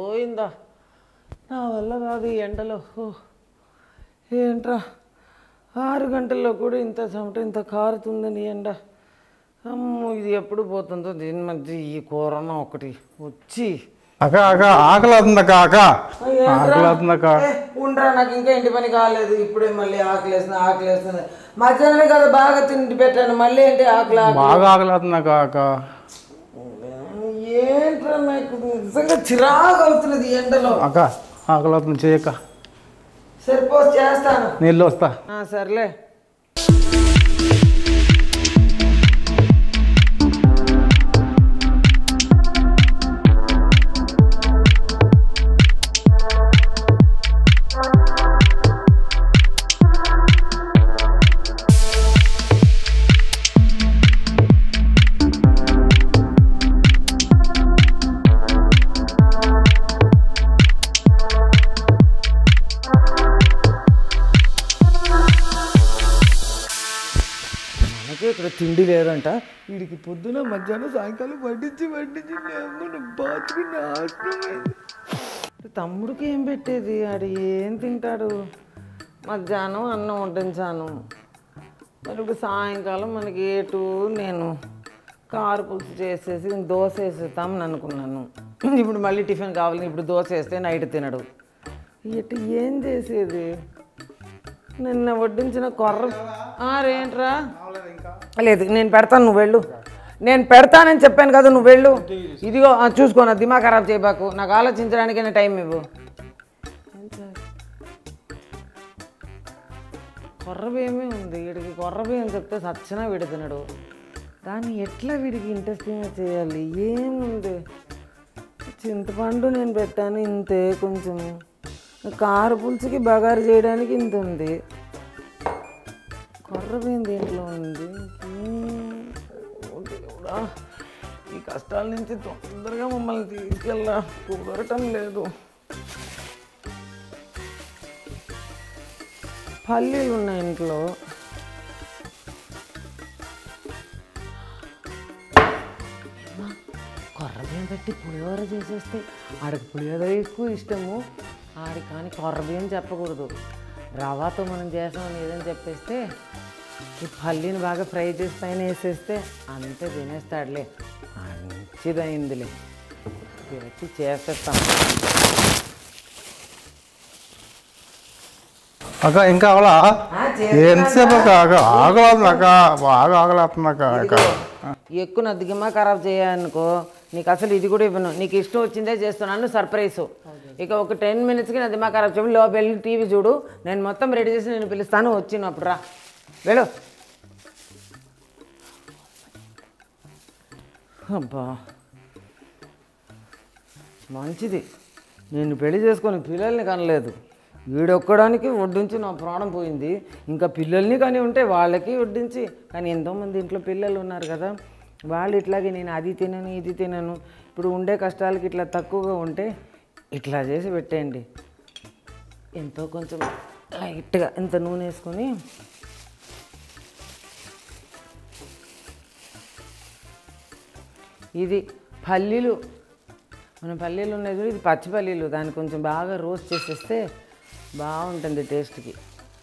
గోయిందా నా వల్ల కాదు ఈ ఎండలో ఓ, ఏంట్రా ఆరు గంటల్లో కూడా ఇంత చెమట ఇంత కారుతుందని ఎండ అమ్మో ఇది ఎప్పుడు పోతుందో దీని మధ్య ఈ కరోనా ఒకటి వచ్చి అక్క అక్క ఆకలి అవుతుంది అక్క అక్క ఆకలి అవుతుంది అక్క ఏ, ఉండరా నాకు ఇంకా ఇంటి పని కాలేదు ఇప్పుడే మళ్ళీ ఆకలి వేస్తుంది ఆకలి వేస్తుంది మధ్యాహ్నమే కదా బాగా తిండి పెట్టాను మళ్ళీ ఏంటి ఆకలి ఆకలి బాగా ఆకలి అవుతుంది అక్క అక్క ఏంట్రా నాకు నిజంగా చిరాకు అవుతున్నది ఈ ఎండలో అక్క ఆకలి అవుతుంది చేయక్క సరిపోసి చేస్తాను నీళ్ళు వస్తా ఆ, సర్లే మనకి ఇక్కడ తిండి లేదంట వీడికి పొద్దున మధ్యాహ్నం సాయంకాలం వడ్డించి వడ్డించి బాచుకుని నాశనమైంది తమ్ముడికి ఏం పెట్టేది ఆడు ఏం తింటాడు మధ్యాహ్నం అన్నం వడ్డించాను మరి ఇప్పుడు సాయంకాలం మనకి ఏటు నేను కారు పులుసు చేసేసి దోశ వేసేస్తామని అనుకున్నాను ఇప్పుడు మళ్ళీ టిఫిన్ కావాలి ఇప్పుడు దోశ వేస్తే నైట్ తినడు ఇటు ఏం చేసేది నిన్న వడ్డించిన కొర్ర ఆ, రేంట్రా లేదు నేను పెడతాను నువ్వు వెళ్ళు నేను పెడతానని చెప్పాను కదా నువ్వు వెళ్ళు ఇదిగో ఆ, చూసుకో నా దిమాగ్ ఖరాబ్ చేయబాకు నాకు ఆలోచించడానికైనా టైం ఇవ్వు కొర్రబియ్యమే ఉంది వీడికి కొర్రబియ్యం చెప్తే సచ్చినా వీడు తినడు దాన్ని ఎట్లా వీడికి ఇంట్రెస్టింగ్గా చేయాలి ఏముంది చింతపండు నేను పెట్టాను ఇంతే కొంచెం కారు పులుసుకి బగారు చేయడానికి ఇంత ఉంది కొర్రబియ్యం దీంట్లో ఉంది ఇంకేం? ఓ దేవుడా, ఈ కష్టాల నుంచి తొందరగా మమ్మల్ని తీసుకెళ్ళా కుదరటం లేదు పల్లీలు ఉన్నాయి ఇంట్లో కొర్రబియ్యం పెట్టి పులిహోర చేసేస్తే ఆడికి పులిహోర ఎక్కువ ఇష్టము ఆడి కానీ కొర్రబియ్యం చెప్పకూడదు రవాతో మనం చేసామని ఏదని చెప్పేస్తే ఈ పల్లీని బాగా ఫ్రై చేసి పైన వేసేస్తే అంతే తినేస్తాడులే మంచిదైందిలే పెట్టి చేసేస్తాం అక్క ఇంకా అవలా ఎంతసేపు అక్క అక్క ఆకలి అవుతుంది అక్క బాగా ఆకలి అవుతుంది అక్క అక్క ఎక్కువ నా దిగమా ఖరాబ్ చేయనుకో నీకు అసలు ఇది కూడా ఇవ్వను నీకు ఇష్టం వచ్చిందే చేస్తున్నాను సర్ప్రైజ్ ఇక ఒక టెన్ మినిట్స్కి నా దిమా ఖరాబ్ చెప్పి లోపు వెళ్ళి టీవీ చూడు నేను మొత్తం రెడీ చేసి నేను పిలుస్తాను వచ్చినప్పుడు రా వెళ్ళు అబ్బా మంచిది నేను పెళ్లి చేసుకొని పిల్లల్ని కనలేదు వీడొక్కడానికి వడ్డించి నా ప్రాణం పోయింది ఇంకా పిల్లల్ని కానీ ఉంటే వాళ్ళకి వడ్డించి కానీ ఎంతోమంది ఇంట్లో పిల్లలు ఉన్నారు కదా వాళ్ళు ఇట్లాగే నేను అది తినను ఇది తినను ఇప్పుడు ఉండే కష్టాలకి ఇట్లా తక్కువగా ఉంటే ఇట్లా చేసి పెట్టేయండి ఎంతో కొంచెం లైట్గా ఇంత నూనె వేసుకొని ఇది పల్లీలు మన పల్లీలు ఉన్నాయి చూడు ఇది పచ్చి పల్లీలు దాన్ని కొంచెం బాగా రోస్ట్ చేసేస్తే బాగుంటుంది టేస్ట్కి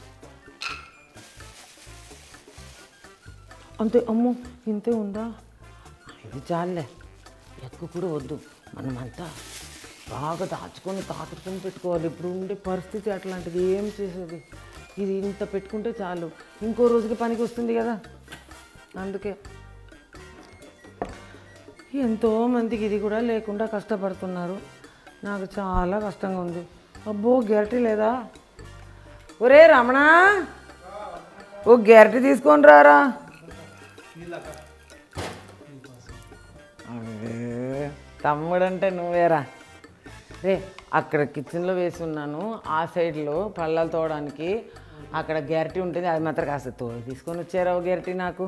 అంతే అమ్మో ఇంతే ఉందా ఇది చాలే ఎక్కువ కూడా వద్దు మనమంతా బాగా దాచుకొని తాకుకొని పెట్టుకోవాలి ఇప్పుడు ఉండే పరిస్థితి అట్లాంటిది ఏం చేసేది ఇది ఇంత పెట్టుకుంటే చాలు ఇంకో రోజుకి పనికి వస్తుంది కదా అందుకే ఎంతో మందికి ఇది కూడా లేకుండా కష్టపడుతున్నారు నాకు చాలా కష్టంగా ఉంది అబ్బో గెరటి లేదా ఒరే రమణ ఓ గెరటి తీసుకొని రారా అరే, తమ్ముడంటే నువ్వేరా రే అక్కడ కిచెన్లో వేసి ఉన్నాను ఆ సైడ్లో పళ్ళాలు తోవడానికి అక్కడ గెరటి ఉంటుంది అది మాత్రం కాస్త తో తీసుకొని వచ్చారా ఓ గెరటి నాకు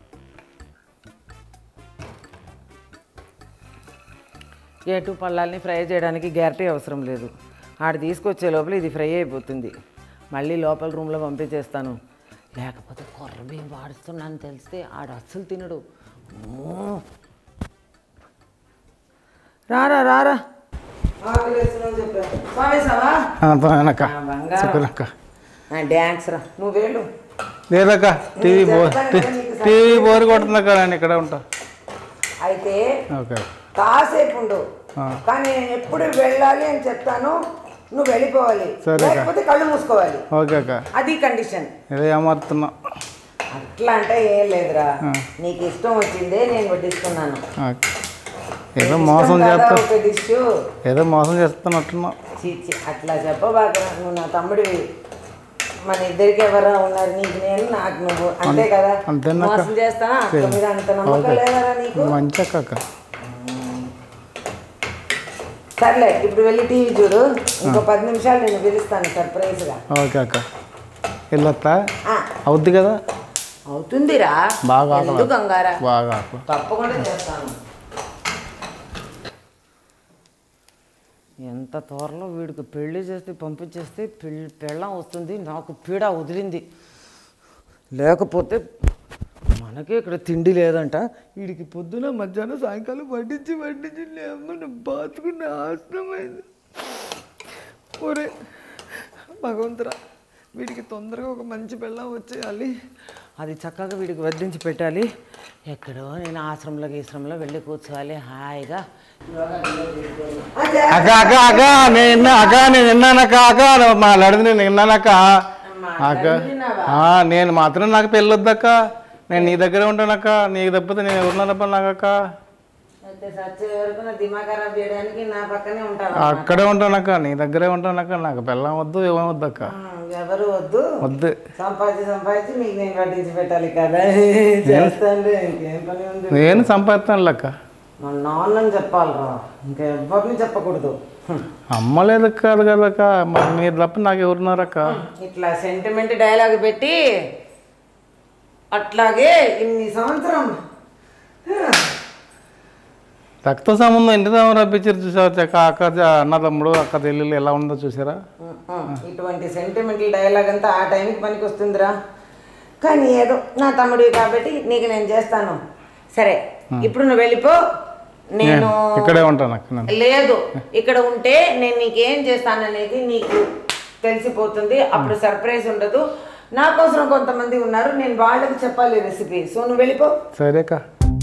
ఏటు పళ్ళాలని ఫ్రై చేయడానికి గ్యారటీ అవసరం లేదు ఆడ తీసుకొచ్చే లోపల ఇది ఫ్రై అయిపోతుంది మళ్ళీ లోపల రూమ్లో పంపించేస్తాను లేకపోతే కొర్ర బియ్యం వాడుస్తున్నాను తెలిస్తే ఆడ అస్సలు తినడు అమ్మో. రారా రారా ఆకలి వేస్తున్నావు చెప్పా స్వామిసావా అక్క ఆ, బంగారం. చెప్పనక్క డ్యాన్స్ రా నువ్వు వెళ్ళు లేదక్క టీవీ బోర్ చెప్తాను కదా నీకు టీవీ బోర్ కొడుతుందక్క నేను ఇక్కడే ఉంటా అయితే ఓకే కాసేపు ఉండు ఆ. కానీ నేను ఎప్పుడు వెళ్ళాలి అని చెప్తాను నువ్వు వెళ్ళిపోవాలి సరే అక్క. లేకపోతే కళ్ళు మూసుకోవాలి ఓకే అక్క అది కండిషన్ ఏదో ఏమారుతున్నా అట్లా అంటే ఏం లేదురా ఆ. నీకు ఇష్టం వచ్చిందే నేను వడ్డిస్తున్నాను ఓకే. ఏదో మోసం చేస్తా ఒక డిష్ ఏదో మోసం చేస్తున్నట్టున్నా చీచి అట్లా చెప్పబాక నువ్వు నా తమ్ముడివి మన ఇద్దరికి ఎవరా ఉన్నారు నీకు నేను నాకు నువ్వు అంతే కదా అంతేనక్క. మోసం చేస్తానా అట్ల మీద అంత నమ్మకం ఓకే. లేదరా నీకు మంచి అక్క అక్క సర్లే ఇప్పుడు వెళ్ళి టీవీ చూడు ఇంకో పది నిమిషాలు నేను పిలుస్తాను సర్ప్రైజ్గా ఓకే అక్క వెళ్ళొస్తా ఆ, అవుద్ది కదా అవుతుందిరా బాగా ఆకలి. ఎందుకు కంగారా బాగా అక్క తప్పకుండా చేస్తాను ఎంత త్వరలో వీడికి పెళ్లి చేస్తే పంపించేస్తే పెళ్ళి పెళ్ళం వస్తుంది నాకు పీడ వదిలింది లేకపోతే మనకే ఇక్కడ తిండి లేదంట వీడికి పొద్దున మధ్యాహ్నం సాయంకాలం వడ్డించి వడ్డించి లేమని బాతుకుని ఆశ్రమైంది ఒరే భగవంతురా వీడికి తొందరగా ఒక మంచి పెళ్ళం వచ్చేయాలి అది చక్కగా వీడికి వడ్డించి పెట్టాలి ఎక్కడో నేను ఆశ్రమంలో గీశ్రమంలో వెళ్ళి కూర్చోవాలి హాయిగా అక్క అక్క అక్క నేను విన్నా అక్క నేను విన్నానక్క అక్క మా లడిది నేను విన్నానక్క అక్క ఆ, నేను మాత్రం నాకు పెళ్ళొద్దక్క నేను నీ దగ్గరే ఉంటానక్క నీకు తప్పితే నేను ఎవరున్నానప్ప నాకక్క అయితే సచ్చే వరకు నా దిమాగ్ ఖరాబ్ చేయడానికి నా పక్కనే ఉంటాను అక్కడే ఉంటానక్క నీ దగ్గరే ఉంటానక్క నాకు పెళ్ళం వద్దు ఏమొద్దక్క ఎవరు వద్దు వద్దు సంపాదించి సంపాదించి మీకు నేను వడ్డించి పెట్టాలి కదా చేస్తాను ఇంకేం పని ఉంది నేను సంపాదిస్తాను లెక్క మా నాన్నని చెప్పాలిరా ఇంకా ఎవరిని చెప్పకూడదు హ్మ్. అమ్మ లేదు కాదు కదక్క మరి మీరు తప్ప నాకు ఎవరున్నారక్క ఇట్లా సెంటిమెంట్ డైలాగ్ పెట్టి అట్లాగే ఇన్ని సంవత్సరం రక్త సంబంధం ఇంటి దాకా రప్పించారు చూసారు చక్క అక్క జ- అన్న తమ్ముడు అక్క చెల్లెలు ఎలా ఉందో చూసారా ఉమ్, ఉమ్. ఇటువంటి సెంటిమెంటల్ డైలాగ్ అంతా ఆ టైంకి పనికి వస్తుందిరా కానీ ఏదో నా తమ్ముడివి కాబట్టి నీకు నేను చేస్తాను సరే ఇప్పుడు నువ్వు వెళ్ళిపో నేను ఇక్కడే ఉంటాను అక్క నేను లేదు ఇక్కడ ఉంటే నేను నీకేం చేస్తాననేది నీకు తెలిసిపోతుంది అప్పుడు సర్ప్రైజ్ ఉండదు నా కోసం కొంతమంది ఉన్నారు నేను వాళ్ళకి చెప్పాలి రెసిపీ సో నువ్వు వెళ్ళిపో సరే అక్క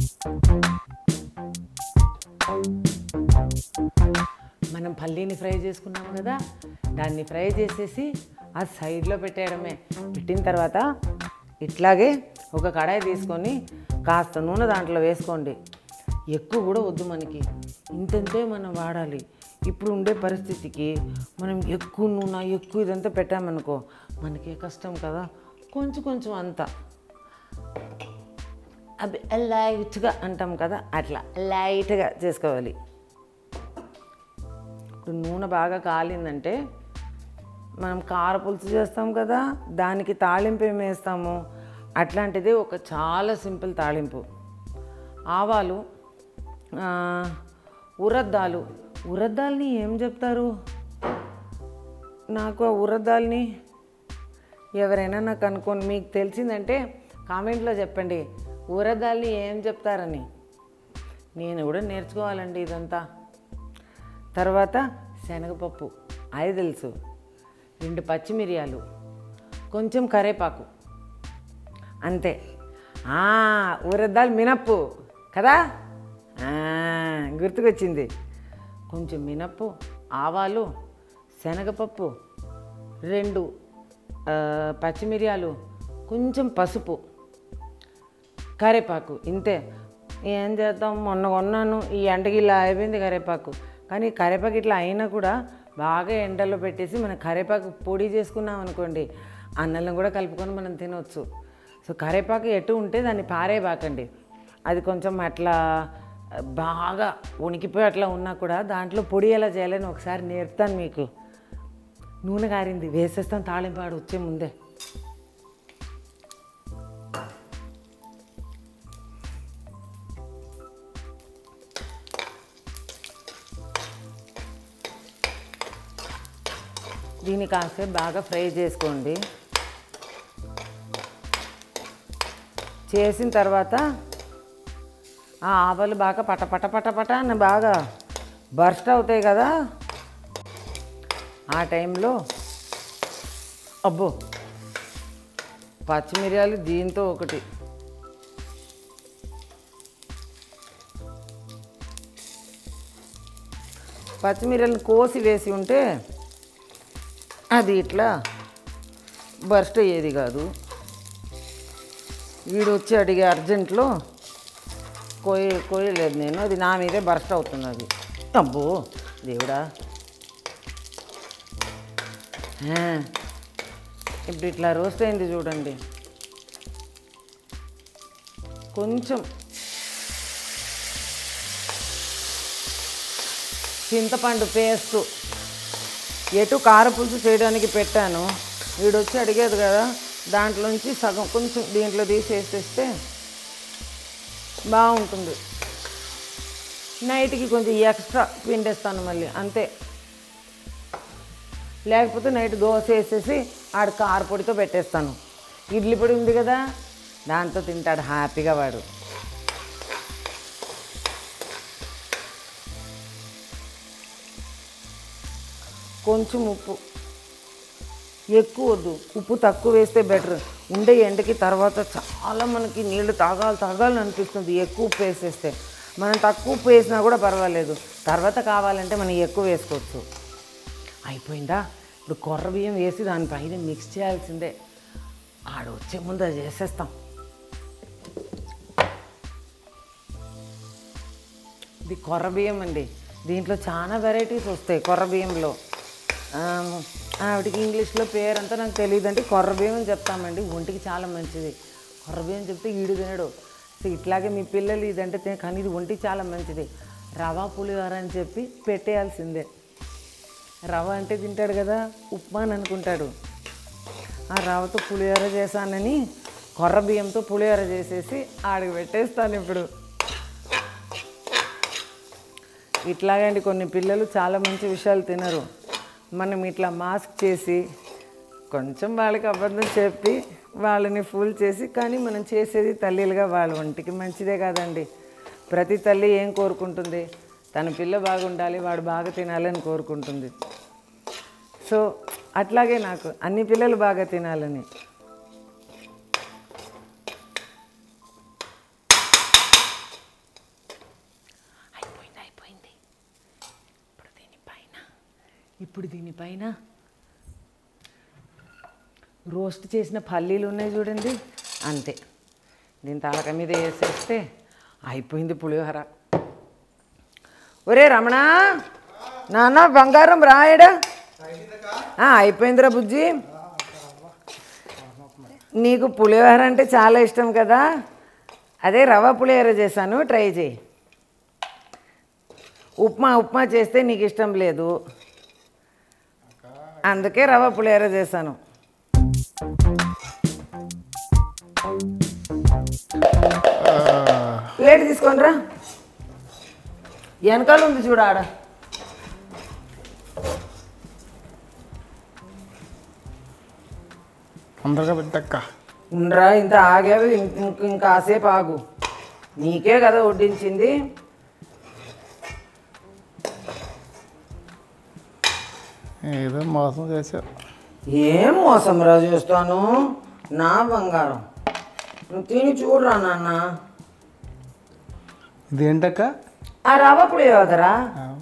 మనం పల్లీని ఫ్రై చేసుకున్నాం కదా దాన్ని ఫ్రై చేసేసి ఆ సైడ్లో పెట్టేయడమే పెట్టిన తర్వాత ఇట్లాగే ఒక కడాయి తీసుకొని కాస్త నూనె దాంట్లో వేసుకోండి ఎక్కువ కూడా వద్దు మనకి ఇంతంతే మనం వాడాలి ఇప్పుడు ఉండే పరిస్థితికి మనం ఎక్కువ నూనె ఎక్కువ ఇదంతా పెట్టామనుకో మనకే కష్టం కదా కొంచెం కొంచెం అంతా అవి లైట్గా అంటాం కదా అట్లా లైట్గా చేసుకోవాలి ఇప్పుడు నూనె బాగా కాలిందంటే మనం కార పులుసు చేస్తాం కదా దానికి తాళింపు ఏమి వేస్తాము అట్లాంటిది ఒక చాలా సింపుల్ తాళింపు ఆవాలు ఆ, ఉరద్దాలు ఉరద్దాల్ని ఏం చెప్తారు నాకు ఆ ఉరద్దాల్ని ఎవరైనా నాకు అనుకోని మీకు తెలిసిందంటే కామెంట్లో చెప్పండి ఊరదాల్ని ఏం చెప్తారని నేను కూడా నేర్చుకోవాలండి ఇదంతా తర్వాత శనగపప్పు అది తెలుసు రెండు పచ్చిమిరియాలు కొంచెం కరేపాకు అంతే ఆ, ఊరద్దాలు మినప్పు కదా ఆ, గుర్తుకొచ్చింది కొంచెం మినప్పు ఆవాలు శనగపప్పు రెండు ఆ, పచ్చిమిరియాలు కొంచెం పసుపు కరేపాకు ఇంతే ఏం చేద్దాం మొన్న కొన్నాను ఈ ఎండకి ఇలా అయిపోయింది కరేపాకు కానీ కరేపాకు ఇట్లా అయినా కూడా బాగా ఎండలో పెట్టేసి మనం కరేపాకు పొడి చేసుకున్నాం అనుకోండి అన్నంలో కూడా కలుపుకొని మనం తినవచ్చు సో కరేపాకు ఎటు ఉంటే దాన్ని పారేబాకండి అది కొంచెం అట్లా బాగా ఉనికిపోయి అట్లా ఉన్నా కూడా దాంట్లో పొడి ఎలా చేయాలని ఒకసారి నేర్పుతాను మీకు నూనె కారింది వేసేస్తాం తాళింపాడు వచ్చే ముందే దీన్ని కాసేపు బాగా ఫ్రై చేసుకోండి చేసిన తర్వాత ఆ ఆవాలు బాగా పట పట పట పట అని బాగా బర్స్ట్ అవుతాయి కదా ఆ టైంలో అబ్బో పచ్చిమిరియాలు దీంతో ఒకటి పచ్చిమిరపకాయలు కోసి వేసి ఉంటే అది ఇట్లా బర్స్ట్ అయ్యేది కాదు వీడు వచ్చి అడిగే అర్జెంట్లో కోయ కోయలేదు నేను అది నా మీదే బర్స్ట్ అవుతుంది అది అబ్బో దేవుడా ఆ, ఇప్పుడు ఇట్లా రోస్ట్ అయింది చూడండి కొంచెం చింతపండు పేస్ట్ ఎటు కారపులుసు చేయడానికి పెట్టాను వీడు వచ్చి అడిగేది కదా దాంట్లోంచి సగం కొంచెం దీంట్లో తీసేసేస్తే బాగుంటుంది నైట్కి కొంచెం ఎక్స్ట్రా పిండేస్తాను మళ్ళీ అంతే లేకపోతే నైట్ దోశ వేసేసి ఆడు కారపొడితో పెట్టేస్తాను ఇడ్లీ పొడి ఉంది కదా దాంతో తింటాడు హ్యాపీగా వాడు కొంచెం ఉప్పు ఎక్కువ వద్దు ఉప్పు తక్కువ వేస్తే బెటర్ ఉండే ఎండకి తర్వాత చాలా మనకి నీళ్లు తాగాలి తాగాలని అనిపిస్తుంది ఎక్కువ ఉప్పు వేసేస్తే మనం తక్కువ ఉప్పు వేసినా కూడా పర్వాలేదు తర్వాత కావాలంటే మనం ఎక్కువ వేసుకోవచ్చు అయిపోయిందా ఇప్పుడు కొర్ర బియ్యం వేసి దానిపైన మిక్స్ చేయాల్సిందే ఆడ వచ్చే ముందు అది చేసేస్తాం ఇది కొర్ర బియ్యం అండి దీంట్లో చాలా వెరైటీస్ వస్తాయి కొర్ర బియ్యంలో ఆమ్, ఆవిడకి ఇంగ్లీష్లో పేరంతా నాకు తెలియదు అంటే కొర్ర బియ్యం అని చెప్తామండి ఒంటికి చాలా మంచిది కొర్ర బియ్యం చెప్తే ఈడు తినడు సో ఇట్లాగే మీ పిల్లలు ఇదంటే తిన- కానీ ఇది ఒంటికి చాలా మంచిది రవా పులిహోర అని చెప్పి పెట్టేయాల్సిందే రవ అంటే తింటాడు కదా ఉప్మా అని అనుకుంటాడు ఆ రవతో పులిహోర చేశానని కొర్ర బియ్యంతో పులిహోర చేసేసి ఆడికి పెట్టేస్తాను ఇప్పుడు ఇట్లాగండి కొన్ని పిల్లలు చాలా మంచి విషయాలు తినరు మనం ఇట్లా మాస్క్ చేసి కొంచెం వాళ్ళకి అబద్ధం చెప్పి వాళ్ళని ఫూల్ చేసి కానీ మనం చేసేది తల్లిలుగా వాళ్ళ ఒంటికి మంచిదే కాదండి ప్రతి తల్లి ఏం కోరుకుంటుంది తన పిల్ల బాగుండాలి వాడు బాగా తినాలని కోరుకుంటుంది సో అట్లాగే నాకు అన్ని పిల్లలు బాగా తినాలని అయిపోయింది అయిపోయింది ఇప్పుడు దీనిపైన ఇప్పుడు దీనిపైన రోస్ట్ చేసిన పల్లీలు ఉన్నాయి చూడండి అంతే దీని తలక మీద వేసేస్తే అయిపోయింది పులిహోర ఒరే రమణ నాన్న బంగారం రాయడా ఆ, అయిపోయిందిరా బుజ్జి నీకు పులిహోర అంటే చాలా ఇష్టం కదా అదే రవ్వ పులిహోర చేశాను ట్రై చేయి ఉప్మా ఉప్మా చేస్తే నీకు ఇష్టం లేదు అందుకే రవ్వ పులిహోర చేశాను ప్లేట్ తీసుకొని రా వెనకాల ఉంది చూడ ఆడ తొందరగా పెట్టక్క ఉండరా ఇంత ఆగావు ఇం- ఇంక- ఇంకాసేపు ఆగు నీకే కదా వడ్డించింది ఏదో మోసం చేసావు ఏం మోసం రా చేస్తాను నా బంగారం నువ్వు తిని చూడరా నాన్న ఇదేంటక్క ఆ రవ్వ పులిహోదరా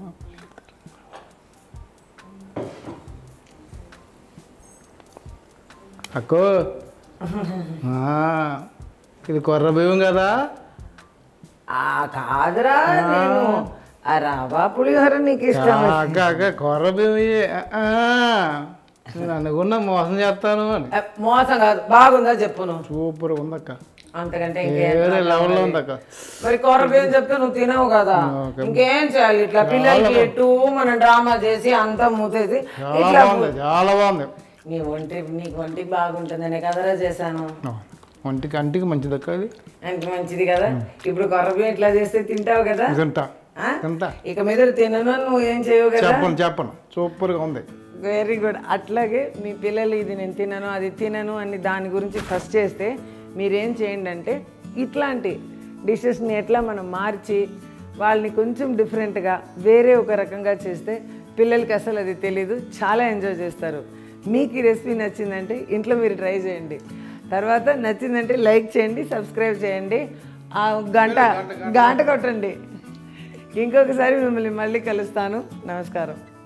అక్కో ఆ, ఇది కొర్ర బియ్యం కదా ఆ కాదురా నేను ఆ రవ్వ పులిహోర నీకు ఇష్టం అక్క అక్క కొర్ర బియ్యం ఇయ్యి. ఆ, నేను అనుకున్నా మోసం చేస్తాను అని ఏ, మోసం కాదు బాగుందా చెప్పు నువ్వు సూపర్ ఉందక్క అంతకంటే ఇంకేం వేరే లెవెల్లో ఉందక్క మరి కూర బియ్యం చెప్తే నువ్వు తినవు కదా ఓకే. ఇంకేం చేయాలి ఇట్లా పిల్లలకి ఎటు మనం డ్రామా చేసి అంతా మూతేసి చాలా ఇట్లా బాగుంది చాలా బాగుంది నీ ఒంటి నీకు ఒంటికి బాగుంటుందనే కదరా చేశాను ఆ, ఒంటికి అంటికి మంచిదక్క ఇది అంత మంచిది కదా ఇప్పుడు కొర్ర బియ్యం ఇట్లా చేస్తే తింటావు కదా తింటా ఆ? తింటా ఇక మీద తినను అని నువ్వు ఏం చేయవు కదా చెప్పను చెప్పను సూపర్గా ఉంది వెరీ గుడ్ అట్లాగే మీ పిల్లలు ఇది నేను తినను అది తినను అని దాని గురించి ఫస్ట్ చేస్తే మీరేం చేయండి అంటే ఇట్లాంటి డిషెస్ని ఎట్లా మనం మార్చి వాళ్ళని కొంచెం డిఫరెంట్గా వేరే ఒక రకంగా చేస్తే పిల్లలకి అసలు అది తెలీదు చాలా ఎంజాయ్ చేస్తారు మీకు ఈ రెసిపీ నచ్చిందంటే ఇంట్లో మీరు ట్రై చేయండి తర్వాత నచ్చిందంటే లైక్ చేయండి సబ్స్క్రైబ్ చేయండి ఆ గంట గంట కొట్టండి ఇంకొకసారి మిమ్మల్ని మళ్ళీ కలుస్తాను నమస్కారం